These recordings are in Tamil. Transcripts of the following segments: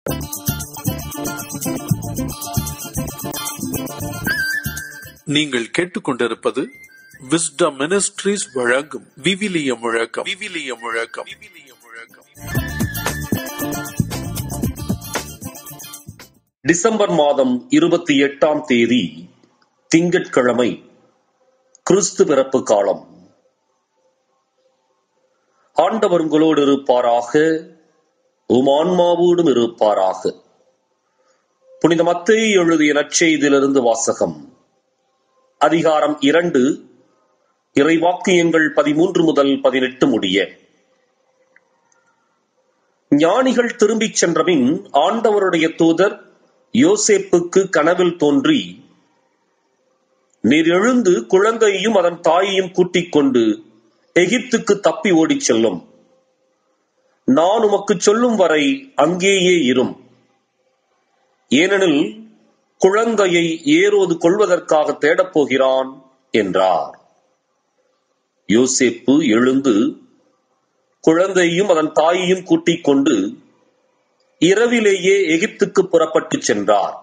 நீங்கள் கேட்டுக்கொண்டிருப்பது விஸ்டம் மினிஸ்ட்ரீஸ் வழங்கும் விவிலிய முழக்கம் விவிலிய முழக்கம் விவிலிய முழக்கம் டிசம்பர் மாதம் இருபத்தி எட்டாம் தேதி திங்கட்கிழமை கிறிஸ்து பிறப்பு காலம் ஆண்டவர் உங்களோடு இருப்பாராக உம் ஆன்மாவோடும் இருப்பாராக புனித மத்தேயு எழுதிய நற்செய்தியிலிருந்து வாசகம் அதிகாரம் இரண்டு இறைவாக்கியங்கள் பதிமூன்று முதல் பதினெட்டு முடிய ஞானிகள் திரும்பிச் சென்றபின் ஆண்டவருடைய தூதர் யோசேப்புக்கு கனவில் தோன்றி நீர் எழுந்து குழந்தையையும் அதன் தாயையும் கூட்டிக் கொண்டு எகிப்துக்கு தப்பி ஓடிச் செல்லும் நான் உமக்கு சொல்லும் வரை அங்கேயே இரும் ஏனெனில் குழந்தையை ஏரோது கொள்வதற்காக தேடப் போகிறான் என்றார் யோசேப்பு எழுந்து குழந்தையையும் அதன் தாயையும் கூட்டிக் கொண்டு இரவிலேயே எகிப்துக்கு புறப்பட்டுச் சென்றார்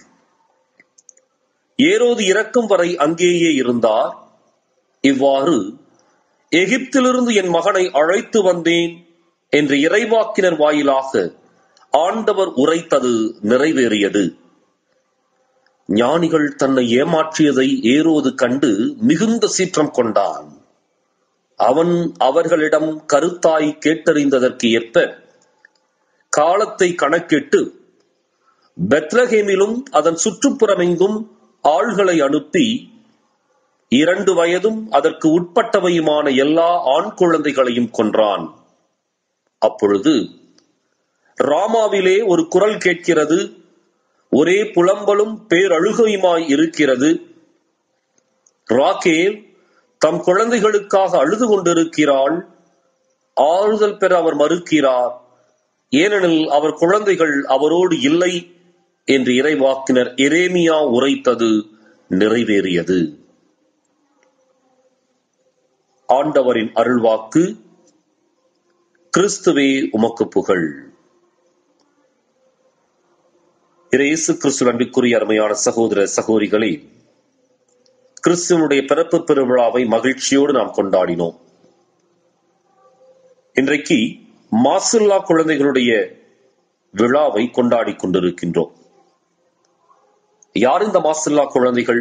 ஏரோது இறக்கும் வரை அங்கேயே இருந்தார் இவ்வாறு எகிப்திலிருந்து என் மகனை அழைத்து வந்தேன் என்று இறைவாக்கினர் வாயிலாக ஆண்டவர் உரைத்தது நிறைவேறியது ஞானிகள் தன்னை ஏமாற்றியதை ஏரோது கண்டு மிகுந்த சீற்றம் கொண்டான் அவன் அவர்களிடம் கருத்தாய் கேட்டறிந்ததற்கு ஏற்ப காலத்தை கணக்கிட்டு பெத்லஹேமிலும் அதன் சுற்றுப்புறமெங்கும் ஆள்களை அனுப்பி இரண்டு வயதும் அதற்கு உட்பட்டவையுமான எல்லா ஆண் குழந்தைகளையும் கொன்றான் அப்பொழுது ராமாவிலே ஒரு குரல் கேட்கிறது ஒரே புலம்பலும் பேரழுகையுமாய் இருக்கிறது ராகேல் தம் குழந்தைகளுக்காக அழுது கொண்டிருக்கிறாள் ஆறுதல் பெற அவர் மறுக்கிறார் ஏனெனில் அவர் குழந்தைகள் அவரோடு இல்லை என்று இறைவாக்கினர் எரேமியா உரைத்தது நிறைவேறியது ஆண்டவரின் அருள்வாக்கு கிறிஸ்துவே உமக்கு புகழ் இயேசு கிறிஸ்து அன்பிற்குரிய அருமையான சகோதர சகோதரிகளே கிறிஸ்துவனுடைய பிறப்பு பெருவிழாவை மகிழ்ச்சியோடு நாம் கொண்டாடினோம் இன்றைக்கு மாசுல்லா குழந்தைகளுடைய விழாவை கொண்டாடி கொண்டிருக்கின்றோம் யார் இந்த மாசுல்லா குழந்தைகள்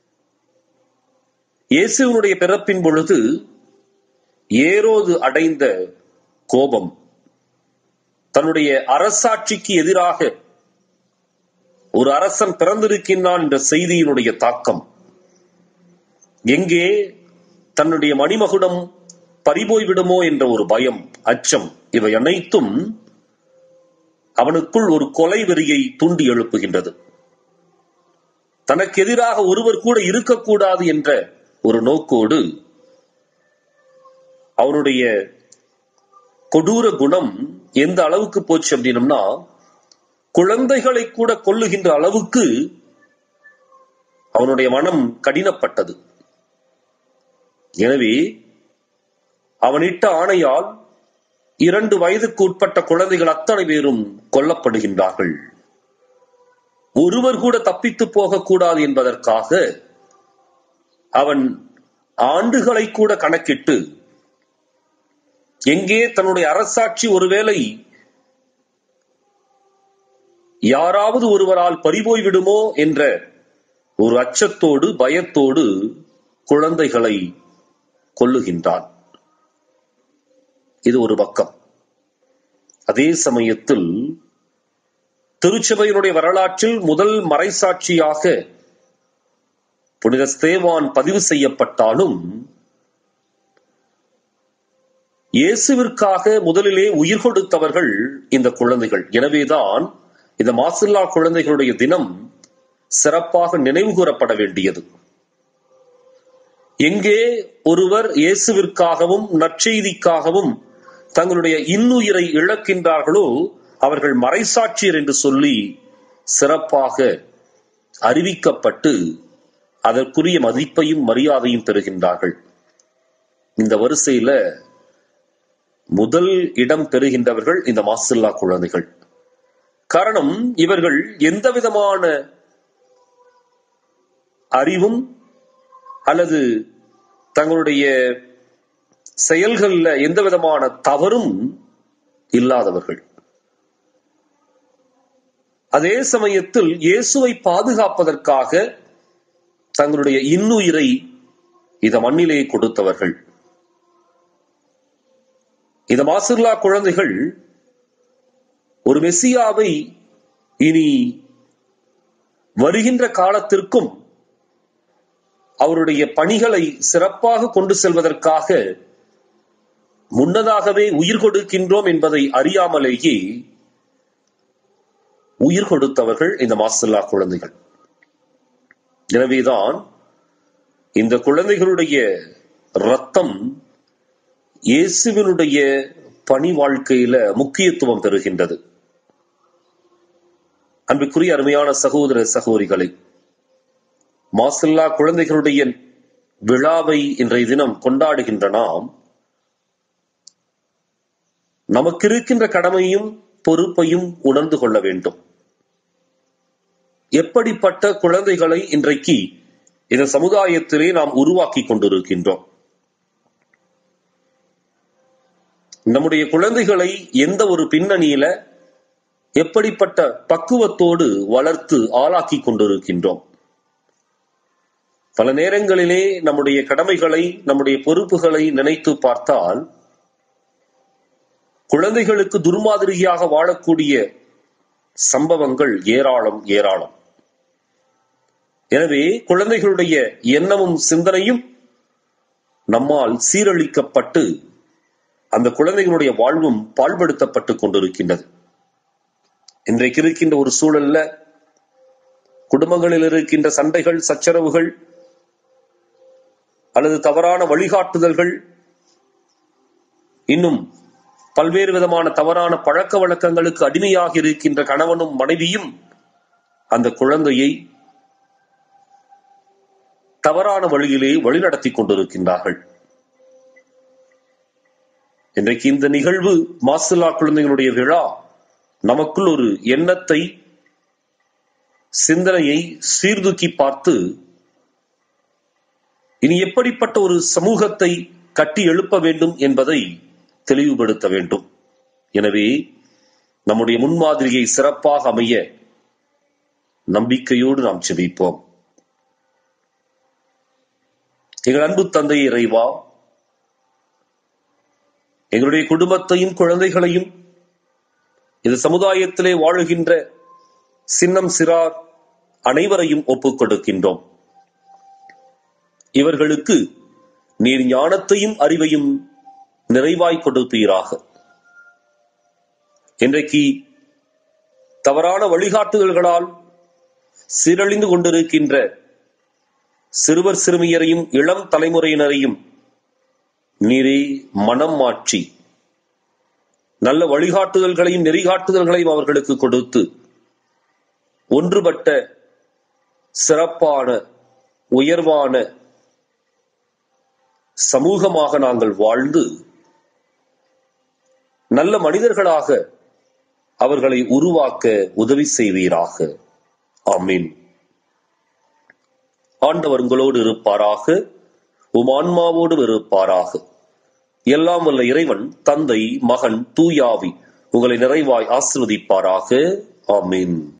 இயேசுவனுடைய பிறப்பின் பொழுது ஏரோது அடைந்த கோபம் தன்னுடைய அரசாட்சிக்கு எதிராக ஒரு அரசன் பிறந்திருக்கின்றான் என்ற செய்தியினுடைய தாக்கம் எங்கே தன்னுடைய மணிமகுடம் பறிபோய் விடுமோ என்ற ஒரு பயம் அச்சம் இவை அனைத்தும் அவனுக்குள் ஒரு கொலை வெறியை தூண்டி எழுப்புகின்றது தனக்கு எதிராக ஒருவர் கூட இருக்கக்கூடாது என்ற ஒரு நோக்கோடு அவனுடைய கொடூர குணம் எந்த அளவுக்கு போச்சு அப்படின்னம்னா குழந்தைகளை கூட கொல்லுகின்ற அளவுக்கு அவனுடைய மனம் கடினப்பட்டது எனவே அவனிட்ட ஆணையால் இரண்டு வயதுக்கு உட்பட்ட குழந்தைகள் அத்தனை பேரும் கொல்லப்படுகின்றார்கள் ஒருவர் கூட தப்பித்து போகக்கூடாது என்பதற்காக அவன் ஆண்டுகளை கூட கணக்கிட்டு எங்கே தன்னுடைய அரசாட்சி ஒருவேளை யாராவது ஒருவரால் பறிபோய் விடுமோ என்ற ஒரு அச்சத்தோடு பயத்தோடு குழந்தைகளை கொல்லுகின்றான் இது ஒரு பக்கம் அதே சமயத்தில் திருச்சபையினுடைய வரலாற்றில் முதல் மறைசாட்சியாக புனித ஸ்தேவான் பதிவு செய்யப்பட்டாலும் இயேசுவிற்காக முதலிலே உயிர் கொடுத்தவர்கள் இந்த குழந்தைகள் எனவேதான் இந்த மாசில்லா குழந்தைகளுடைய தினம் சிறப்பாக நினைவு கூறப்பட வேண்டியது எங்கே ஒருவர் இயேசுவிற்காகவும் நற்செய்திக்காகவும் தங்களுடைய இன்னுயிரை இழக்கின்றார்களோ அவர்கள் மறைசாட்சியர் என்று சொல்லி சிறப்பாக அறிவிக்கப்பட்டு அதற்குரிய மதிப்பையும் மரியாதையும் பெறுகின்றார்கள் இந்த வரிசையில முதல் இடம் பெறுகின்றவர்கள் இந்த மாசில்லா குழந்தைகள் காரணம் இவர்கள் எந்த விதமான அறிவும் அல்லது தங்களுடைய செயல்கள்ல எந்த விதமான தவறும் இல்லாதவர்கள் அதே சமயத்தில் இயேசுவை பாதுகாப்பதற்காக தங்களுடைய இன்னுயிரை இந்த மண்ணிலே கொடுத்தவர்கள் இந்த மாசிர்லா குழந்தைகள் ஒரு மெஸ்ஸியாவை இனி வருகின்ற காலத்திற்கும் அவருடைய பணிகளை சிறப்பாக கொண்டு செல்வதற்காக முன்னதாகவே உயிர் கொடுக்கின்றோம் என்பதை அறியாமலேயே உயிர் கொடுத்தவர்கள் இந்த மாசல்லா குழந்தைகள் எனவேதான் இந்த குழந்தைகளுடைய ரத்தம் இயேசுவினுடைய பணி வாழ்க்கையில முக்கியத்துவம் பெறுகின்றது அன்புக்குரிய அருமையான சகோதர சகோதரிகளை மாசல்லா குழந்தைகளுடைய விழாவை இன்றைய தினம் கொண்டாடுகின்ற நாம் நமக்கு இருக்கின்ற கடமையும் பொறுப்பையும் உணர்ந்து கொள்ள வேண்டும் எப்படிப்பட்ட குழந்தைகளை இன்றைக்கு இந்த சமுதாயத்திலே நாம் உருவாக்கி கொண்டிருக்கின்றோம் நம்முடைய குழந்தைகளை எந்த ஒரு பின்னணியில எப்படிப்பட்ட பக்குவத்தோடு வளர்த்து ஆளாக்கி கொண்டிருக்கின்றோம் பல நேரங்களிலே நம்முடைய கடமைகளை நம்முடைய பொறுப்புகளை நினைத்து பார்த்தால் குழந்தைகளுக்கு துர்மாதிரியாக வாழக்கூடிய சம்பவங்கள் ஏராளம் ஏராளம் எனவே குழந்தைகளுடைய எண்ணமும் சிந்தனையும் நம்மால் சீரழிக்கப்பட்டு அந்த குழந்தைகளுடைய வாழ்வும் பால்படுத்தப்பட்டு கொண்டிருக்கின்றது இன்றைக்கு இருக்கின்ற ஒரு சூழல்ல குடும்பங்களில் இருக்கின்ற சண்டைகள் சச்சரவுகள் அல்லது தவறான வழிகாட்டுதல்கள் இன்னும் பல்வேறு விதமான தவறான பழக்க வழக்கங்களுக்கு அடிமையாக இருக்கின்ற கணவனும் மனைவியும் அந்த குழந்தையை தவறான வழியிலே வழிநடத்தி கொண்டிருக்கின்றார்கள் இன்றைக்கு இந்த நிகழ்வு மாசுல்லா குழந்தைகளுடைய விழா நமக்குள் ஒரு எண்ணத்தை சிந்தனையை சீர்தூக்கி பார்த்து இனி எப்படிப்பட்ட ஒரு சமூகத்தை கட்டி எழுப்ப வேண்டும் என்பதை தெளிவுபடுத்த வேண்டும் எனவே நம்முடைய முன்மாதிரியை சிறப்பாக அமைய நம்பிக்கையோடு நாம் செபிப்போம் எங்கள் அன்பு தந்தை இறைவா எங்களுடைய குடும்பத்தையும் குழந்தைகளையும் இந்த சமுதாயத்திலே வாழுகின்ற சின்னம் சிறார் அனைவரையும் ஒப்புக் கொடுக்கின்றோம் இவர்களுக்கு நீர் ஞானத்தையும் அறிவையும் நிறைவாய் கொடுப்பீராக இன்றைக்கு தவறான வழிகாட்டுதல்களால் சீரழிந்து கொண்டிருக்கின்ற சிறுவர் சிறுமியரையும் இளம் தலைமுறையினரையும் நீரே மனம் மாற்றி நல்ல வழிகாட்டுதல்களையும் நெறிகாட்டுதல்களையும் அவர்களுக்கு கொடுத்து ஒன்றுபட்ட சிறப்பான உயர்வான சமூகமாக நாங்கள் வாழ்ந்து நல்ல மனிதர்களாக அவர்களை உருவாக்க உதவி செய்வீராக ஆமீன் ஆண்டவர் உங்களோடு இருப்பாராக உம் ஆன்மாவோடு இருப்பாராக எல்லாம் வல்ல இறைவன் தந்தை மகன் தூயாவி உங்களை நிறைவாய் ஆசிர்வதிப்பாராக ஆமீன்